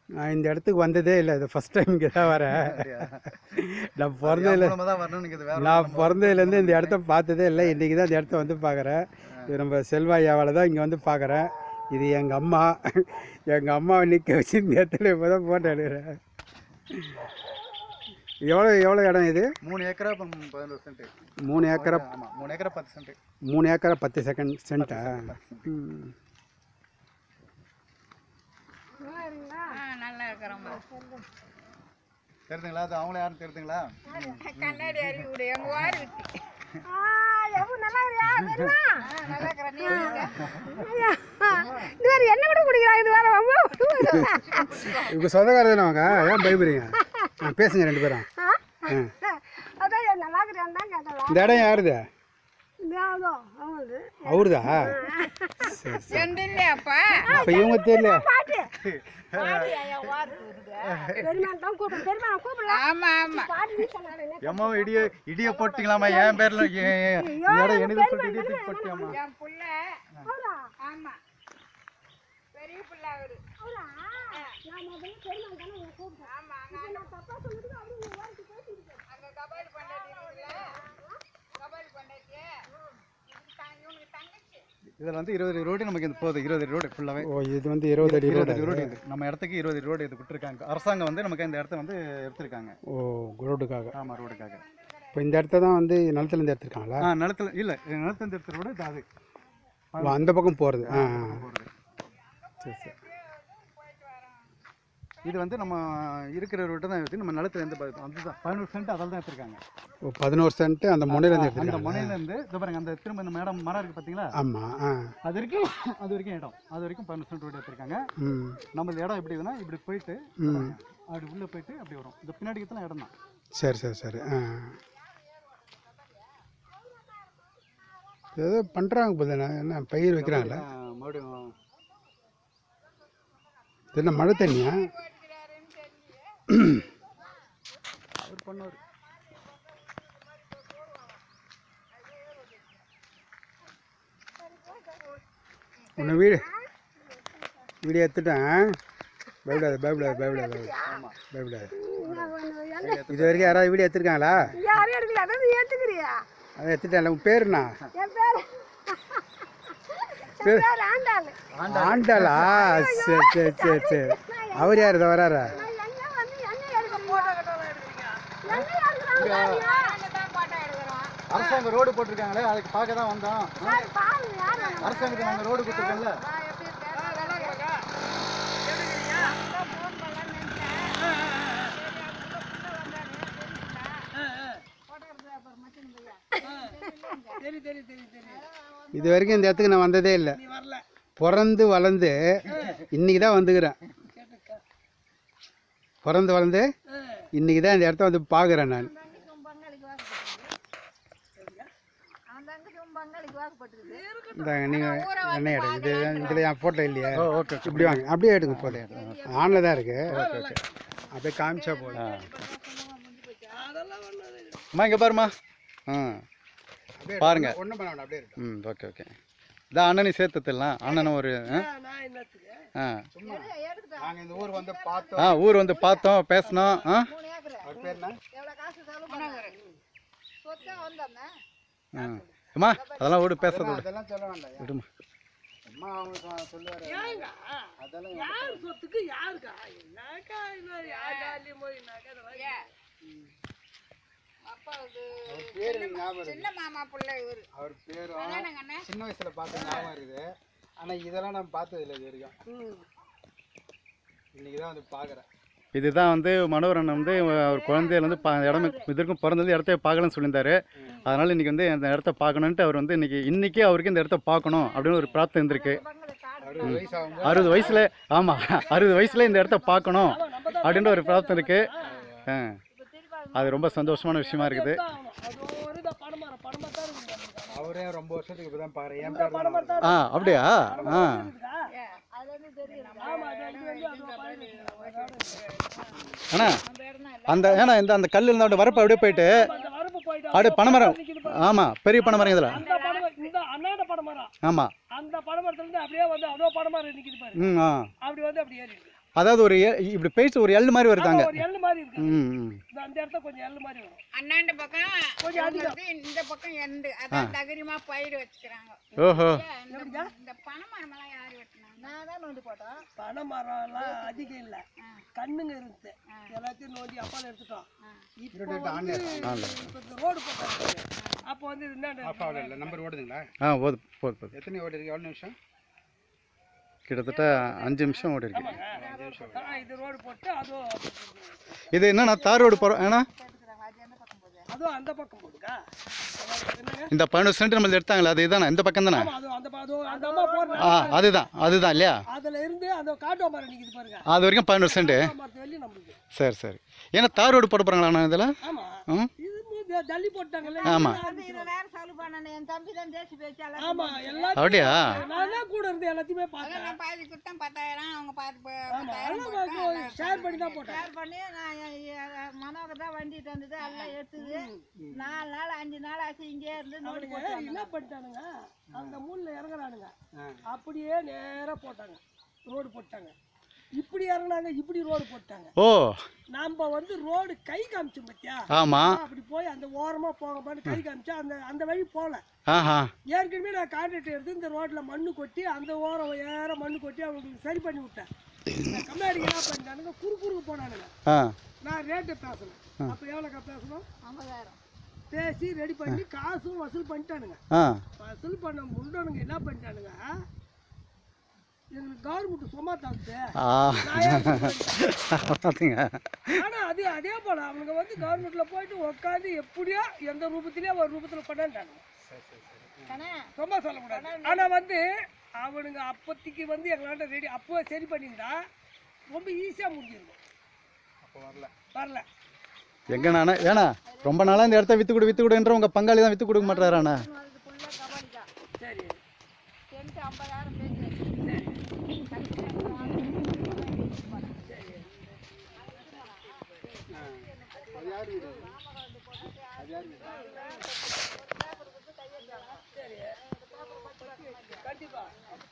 நான் இந்த இடத்துக்கு வந்ததே இல்லை இது ஃபஸ்ட் டைம் இங்கே தான் வரேன் நான் பிறந்ததில்ல மூலமாக தான் வரணும்னு நினைக்குது வேற நான் பிறந்ததுலேருந்து இந்த இடத்த பார்த்ததே இல்லை இன்றைக்கி தான் இந்த இடத்த வந்து பார்க்குறேன் இது நம்ம செல்வாயாவால் தான் இங்கே வந்து பார்க்குறேன் இது எங்கள் அம்மா எங்கள் அம்மாவை நிற்க வச்சு இந்த இடத்துல இப்போ தான் ஃபோட்டோ எடுக்கிறேன் எவ்வளோ எவ்வளோ இடம் இது மூணு ஏக்கரா இப்போ பதினோரு சென்ட் மூணு ஏக்கரா ஆமாம் மூணு ஏக்கரா பத்து சென்ட் மூணு ஏக்கரா பத்து செகண்ட் சென்ட்டா ம். நல்லா இருக்கிறோம்மா தெரியுதுங்களா அது அவங்கள யாரும் தெரியுதுங்களா கண்ணாடி அறிவி விடு எங்க வாரி விட்டு நல்லா இருக்கியா தெரியுமா நல்லா இருக்கிறேன் நீ இது வேற என்ன விட குடிக்கிறா இது வேற ரொம்ப இவங்க சொந்தக்காரர் தானே அவங்க ஏன் பயப்படுறீங்க ஆ பேசுங்க ரெண்டு பேரும் ஆ அதான் நல்லா இருக்கிறான்னு தான் கேட்டலாம் இந்த இடம் யாருது இது யாதோ அவங்களுக்கு அவருதா சரி சரி எந்த இல்லையாப்பா இப்போ இவங்க தெரியல பாட்டு வாரி ஐயா வாரி விடுங்க பெருமாள் தான் கூப்பிடும் பெருமாள் கூப்பிடல ஆமா ஆமா பாட்டு நீ சொன்னாரு எம்மாவும் இடிய இடிய போட்டிங்களாமா என் பேர்ல ஏ- ஏ- இந்த இடம் எனது சொல்லிட்டு இடிய தூக்கி போட்டியாமா என் புள்ள அவரா ஆமா பெரிய புள்ள அவரு அவரா நான் முதல்ல பெருமாள் தானே உங்களை கூப்பிட்டேன் ஆமா இப்போ நான் தப்பா சொல்லிட்டு அப்படியே உங்க வாரிக்கு பேசிட்டு அங்க கபாலி பண்டாட்டி இருக்குல்ல கபாலி பண்டாட்டி இதுக்கு தங்க- இவனுக்கு தங்கச்சி இதில் வந்து இருபது ரோடு நமக்கு இந்த போகுது இருபது ரோடு ஃபுல்லாகவே ஓ இது வந்து இருபது அடி இருபது ரோடு ரோடு இது நம்ம இடத்துக்கு இருபது ரோடு இது விட்டுருக்காங்க அரசாங்கம் வந்து நமக்கு இந்த இடத்த வந்து எடுத்திருக்காங்க ஓ ரோடுக்காக ஆமாம் ரோடுக்காக இப்போ இந்த இடத்த தான் வந்து நிலத்துலேருந்து எடுத்திருக்காங்களா ஆ நிலத்துல இல்லை நிலத்துல இந்த எடுத்த ரோடு இது அது ஓ அந்த பக்கம் போகிறது ஆ ஆ. போகிறது சரி சரி இது வந்து நம்ம இருக்கிற ரோட்டை தான் எடுத்து நம்ம நிலத்துல இருந்து பார்த்து அதுதான் பதினோரு சென்ட் அதில் தான் எடுத்திருக்காங்க ஓ பதினோரு சென்ட்டு அந்த முனையிலேருந்து அந்த எடுத்திருக்காங்க முனையிலேருந்து இது பாருங்க அந்த திரும்ப இந்த மேடம் மரம் இருக்குது பார்த்தீங்களா ஆமாம் ஆ அது வரைக்கும் அது வரைக்கும் இடம் அது வரைக்கும் பதினோரு சென்ட் ரோடு எடுத்திருக்காங்க ம் நம்ம இடம் எப்படி இதுனா இப்படி போயிட்டு ம் அப்படி உள்ளே போயிட்டு அப்படி வரும் இந்த பின்னாடி இருக்கிற இடம் தான் சரி சரி சரி ஆ ஏதோ பண்ணுறாங்க போது என்ன பயிர் வைக்கிறாங்களா மறுபடியும் இது என்ன மழை தண்ணியா அவர் பண்ணுவார் உன்னை வீடு வீடியோ எடுத்துட்டேன் பயப்படாது பயப்படாது பயப்படாது பயப்படாது இது வரைக்கும் யாராவது வீடியோ எடுத்திருக்காங்களா யாரும் எடுக்கல அதான் ஏத்துக்கிறியா அதை எடுத்துட்டேன் உன் பேருண்ணா என் பேர் என் பேர் ஆண்டாள் ஆண்டாளா சரி சரி சரி சரி அவர் யார் இதை வராரா நான் எங்க வந்து என்ன எடுக்க போட்டோ என்ன எடுக்கிறாங்க தான் போட்டோ எடுக்கிறோம் அரசாங்கம் ரோடு போட்டிருக்காங்களே அதுக்கு பார்க்க தான் வந்தோம் பாரு யார் வேணும் அரசாங்கத்துக்கு நாங்கள் ரோடு கொடுத்துருக்கோம்ல நான் எப்படி இருக்கேன் நல்லா இருக்கா ஃபோன் பண்ணலான்னு இது வரைக்கும் இந்த இடத்துக்கு நான் வந்ததே இல்லை பிறந்து வளர்ந்து இன்னைக்கு தான் வந்துக்கிறேன் பிறந்து வளர்ந்து இன்னைக்கு தான் இந்த இடத்த வந்து பார்க்குறேன் நான் அவன் தங்கச்சியும் பங்காளிக்கு வாக்குப்பட்டுக்குது இந்த நீங்கள் என்ன இடம் இது இதில் என் ஃபோட்டோ இல்லையா ஓகே இப்படி வாங்க அப்படியே எடுங்க ஃபோட்டோ ஆனில் தான் இருக்கு அப்படியே காமிச்சா போதும் அம்மா இங்கே பாருமா ஆ பாருங்க ஒன்றும் பண்ண வேண்டாம் அப்படியே இருக்கு ம் ஓகே ஓகே இதான் அண்ணனை சேர்த்துலாம் அண்ணனும் ஒரு ஆ? ஆ நாங்கள் இந்த ஊர் வந்து பார்த்தோம் ஆ ஊர் வந்து பார்த்தோம் பேசினோம் ஆ மூணு ஏக்கர் அவர் பேர் என்ன எவ்வளோ காசு செலவு பண்ணாங்க சொத்தா வந்தோம்னா ஆ அம்மா அதெல்லாம் விடு பேசுறது விடு அதெல்லாம் சொல்ல வேண்டாம் விடுமா அம்மா அவங்க சொ- சொல்லுவாரு அதெல்லாம் அப்பாவுக்கு பேர் எனக்கு ஞாபகம் இருக்கு. சின்ன மாமா பிள்ளை இவரு அவர் பேரும் என்னங்க அண்ணே சின்ன வயசுல பார்த்த ஞாபகம் இருக்குது ஆனா இதெல்லாம் நான் பார்த்தது இல்லை இது வரைக்கும் இன்னைக்கு தான் வந்து பார்க்குறேன் இதுதான் வந்து மனோரன் வந்து அவர் குழந்தையில வந்து பா இடம் இதற்கும் பிறந்தது இடத்த பார்க்கலன்னு சொல்லியிருந்தாரு அதனால இன்னைக்கு வந்து அந்த இடத்த பார்க்கணுன்ட்டு அவர் வந்து இன்னைக்கு இன்னைக்கு அவருக்கு இந்த இடத்த பார்க்கணும் அப்படின்னு ஒரு பிரார்த்தனை இருந்திருக்கு அறுபது வயசு ஆகும்போது அறுபது வயசுல ஆமா அறுபது வயசுல இந்த இடத்த பார்க்கணும் அப்படின்ற ஒரு பிரார்த்தனை இருக்கு ஆ. அது ரொம்ப சந்தோஷமான விஷயமா இருக்குது அவரே ரொம்ப வருஷத்துக்கு இப்போ தான் பாரு என் பேர் தான் அவரு. ஆ அப்படியா ஆ அண்ணா அந்த ஏன்னா இந்த அந்த கல் இருந்த வரப்பு அப்படியே போயிட்டு அப்படியே பனைமரம் ஆமா பெரிய பனைமரம் இதுல இந்த படம் இந்த அண்ணாண்ட படம் மரம் ஆமா அந்த படம் மரத்துல இருந்து அப்படியே வந்து அதோ படம் மரம் நிக்குது பாரு ம் ஆ அப்படி வந்து அப்படி ஏறி இருக்கு. அதாவது ஒரு எ- இப்படி பேசி ஒரு எள்ளு மாதிரி வருதாங்க ஒரு எள்ளு மாதிரி இருக்கு ம் ம் இந்த அந்த இடத்துல கொஞ்சம் எள்ளு மாதிரி வரும் அண்ணாண்ட பக்கம் கொஞ்சம் அவங்களுக்கு இந்த பக்கம் எண்டு அதான் தகரிமா பயிர் வச்சுக்கிறாங்க ஓஹோ இந்த இந்த பனை மரமெல்லாம் யாரு வெட்டினாங்க நான் தான் நோண்டி போட்டோம் பனை மரம் எல்லாம் அதிகம் இல்லை கண்ணுங்க இருந்துச்சு எல்லாத்தையும் நோண்டி அப்பால எடுத்துட்டோம் இப்போ வந்து இப்போ இந்த ரோடு போட்டாங்க அப்போ வந்து இது என்ன ஆஃப் ஆகல இல்லை நம்பர் ஓடுதுங்களா ஆ போது போது போது எத்தனை ஓடி இருக்கு எவ்வளோ நிமிஷம் கிட்டத்தட்ட அஞ்சு நிமிஷம் ஓடி இருக்கு ஆ, இது ரோடு போட்டு அதுவும் இது என்னண்ணா தார் ரோடு போகிறோம் ஏன்னா அதுவும் அந்த பக்கம் போகுதுக்கா அதாவது என்னங்க இந்த பதினொரு சென்ட் நம்மளது எடுத்தாங்களே அது இதானே இந்த பக்கம் தானே ஆமா, அதுவும் அந்த ப- அதுவும் அந்த அம்மா போடுற ஆ அதுதான் அதுதான் இல்லையா அதுல இருந்து அந்த காட்டு மரம் நிக்குது பாருங்க அது வரைக்கும் பதினொரு சென்ட் காட்டு மரத்து வெளியே நம்மளுக்கு சரி சரி ஏன்னா தார் ரோடு போட போகிறாங்களாண்ணா இதில் ஆமா ம் இது மு- தள்ளி போட்டாங்கல்ல ஆமாம் இதை வேற சால்வ் பண்ணணும் என் தம்பி தான் தேசி பேச்சு ஆமா எல்லாத்தையும் அப்படியா நான் தான் கூட இருந்து எல்லாத்தையுமே பார்த்தேன் நான் பாதி கொடுத்தேன் பத்தாயிரம் அவங்க பாதி ப- ஆமா பத்தாயிரம் எல்லாம் ஷேர் பண்ணி தான் போட்டேன் ஷேர் பண்ணி நான் எ- எ- மனோகர் தான் வண்டிட்டு வந்தது எல்லாம் எடுத்தது நாலு நாள் அஞ்சு நாள் ஆச்சு இங்கே இருந்து நோண்டி அவனுங்க என்ன பண்ணிட்டானுங்க அந்த மூணுல இறங்குறானுங்க அப்படியே நேரா போட்டாங்க ரோடு போட்டாங்க இப்படி இறங்குனாங்க இப்படி ரோடு போட்டாங்க ஓ நாம வந்து ரோடு கை காமிச்சோம் பத்தியா ஆமாம் அப்படி போய் அந்த ஓரமா போங்கப்பான்னு கை காமிச்சா அந்த அந்த வழி போகல ஆஹா ஏற்கனவே நான் கான்ட்ராக்ட் எடுத்து இந்த ரோட்ல மண்ணு கொட்டி அந்த ஓரம் ஏற மண்ணு கொட்டி அவங்களுக்கு சரி பண்ணி விட்டேன் இந்த கம்மாடி என்ன பண்ணிட்டானுங்க குறு குறுக்கு போனானுங்க ஆ நான் ரேட்டு பேசணும் அப்போ எவ்வளோக்கா பேசணும் ஐம்பதாயிரம் பேசி ரெடி பண்ணி காசும் வசூல் பண்ணிட்டானுங்க ஆ வசூல் பண்ண முண்டனுங்க என்ன பண்ணிட்டானுங்க எங்களுக்கு கவர்மெண்ட் சும்மா தந்து ஆ பார்த்தீங்க ஆனா அது அதே போல அவனுங்க வந்து கவர்மெண்ட்ல போயிட்டு உட்காந்து எப்படியோ எந்த ரூபத்திலயோ ஒரு ரூபத்துல பண்ணாண்டானுங்க சும்மா சொல்லக்கூடாது ஆனா வந்து அவனுங்க அப்போதைக்கு வந்து எங்களாண்ட ரெடி அப்போ சரி பண்ணியிருந்தா ரொம்ப ஈஸியா முடிஞ்சிருக்கும் வரல எங்க நானே ஏண்ணா ரொம்ப நாளாக இந்த இடத்த வித்து கொடு வித்து கொடுன்ற உங்கள் பங்காளி தான் வித்து கொடுக்க மாட்டாராண்ணா அது ஃபுல்லாக கபாடி தான் சரி சென்ட் ஐம்பதாயிரம் பேசி கண்டிப்பா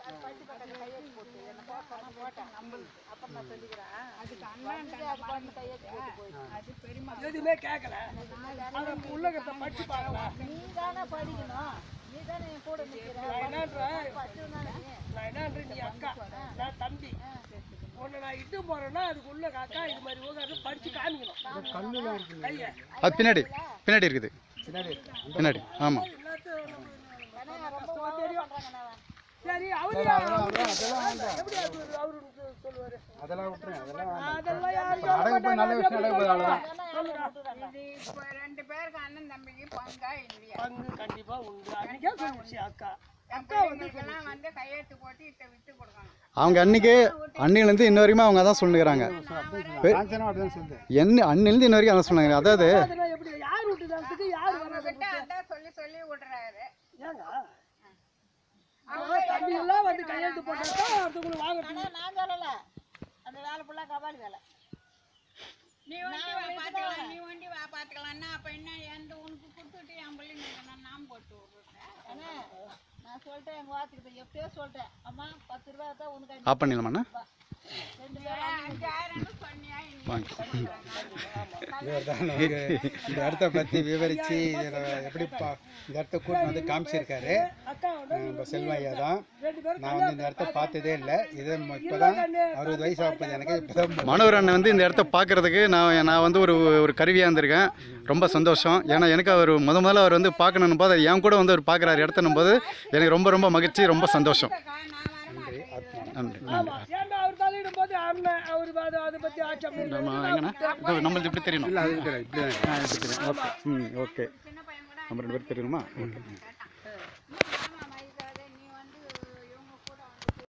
அது பெரியமா எதுவுமே கேட்கல அதை உள்ளகத்தை படிச்சு பார்க்கலாம் நீ தானே படிக்கணும் நீ தானே என் கூட நிற்கிற நான் என்னன்றேன் நான் என்னன்றேன் நீ அக்கா நான் தம்பி உன்னை நான் இட்டு போறேன்னா அதுக்கு உள்ள அக்கா இது மாதிரி உட்காந்து படிச்சு காமிக்கணும் கையை அது பின்னாடி பின்னாடி இருக்குது பின்னாடி ஆமாம் எல்லாத்தையும் கஷ்டமா தெரியும் சரி அவரு எப்படி அவரு அவரு சொல்லுவாரு அதெல்லாம் விட்டுருங்க அதெல்லாம் அதெல்லாம் யாரும் சொல்ல நல்ல விஷயம் நடக்க போகுது அவ்வளோதான் இது இப்போ ரெண்டு பேருக்கு அண்ணன் தம்பிக்கு பங்கா இல்லையா பங்கு கண்டிப்பா உண்டு அன்னைக்கே சொல்லிடுச்சு அக்கா அக்கா பிள்ளைங்களுக்கெல்லாம் வந்து கையெழுத்து போட்டு இதை விட்டு கொடுக்கணும் அவங்க அன்னைக்கு அன்னிலேருந்து இன்ன வரைக்கும் அவங்க அதான் சொல்லுங்கிறாங்க காஞ்சனா அப்படிதான் சொல்லுது என்ன அன்னிலேருந்து இன்ன வரைக்கும் அதான் சொன்னாங்க அதாவது அதெல்லாம் எப்படி யார் விட்டுதான்றதுக்கு யார் வராது கிட்ட அதான் சொல்லி சொல்லி விடுறாரு ஏங்க அவங்க தம்பி எல்லாம் வந்து கையெழுத்து போட்டாக்கா அடுத்தவங்களுக்கு வாங்கறதுக்கு நான் சொல்லல அந்த வேலை ஃபுல்லாக கபாலி வேலை நீ வண்டி வா பார்த்துக்கலாம் நீ வண்டி வா பார்த்துக்கலாம்னா அப்போ என்ன எந்த உனக்கு கொடுத்துட்டு என் பிள்ளைங்க நான் நாம் போட்டு விட்றேன் நான் சொல்லிட்டேன் எங்கள் வாத்துக்கிட்ட எப்பயோ சொல்லிட்டேன் அம்மா பத்து ரூபா தான் உனக்கு ஆஃப் பண்ணிடலாமாண்ணா ரெண்டு பேரும் அஞ்சாயிரம்னு சொன்னியா வாங்க இவர்தான் நமக்கு இந்த இடத்த பற்றி விவரித்து இதில் எப்படி பா இந்த இடத்த கூட்டு வந்து காமிச்சிருக்காரு அக்கா வந்து நம்ம செல்வையா தான் ரெண்டு பேரும் நான் வந்து இந்த இடத்த பார்த்ததே இல்லை இது இப்போ தான் அறுபது வயசு ஆகுது எனக்கு இப்போ தான் மனோகர் அண்ணன் வந்து இந்த இடத்த பார்க்கறதுக்கு நான் நான் வந்து ஒரு ஒரு கருவியாக இருந்திருக்கேன் ரொம்ப சந்தோஷம் ஏன்னா எனக்கு அவர் முத முதல்ல அவர் வந்து பார்க்கணும் போது என் கூட வந்து அவர் பார்க்குறாரு இடத்தனும் போது எனக்கு ரொம்ப ரொம்ப மகிழ்ச்சி ரொம்ப சந்தோஷம் நான் வரமாட்டேன் நன்றி நன்றி ஏன்டா அவர் தலையிடும் போது அண்ணன் அவரு அதை அதை பத்தி ஆட்சி அப்படி நம்ம எங்கன்னா இது நம்மளுக்கு இப்படி தெரியணும் இல்லை அது இருக்கிறேன் இப்படி தான் ஆ, இப்படி தெரியும் ஓகே ம் ஓகே சின்ன பையன் கூட நம்ம ரெண்டு பேரும் தெரியணுமா ஓகே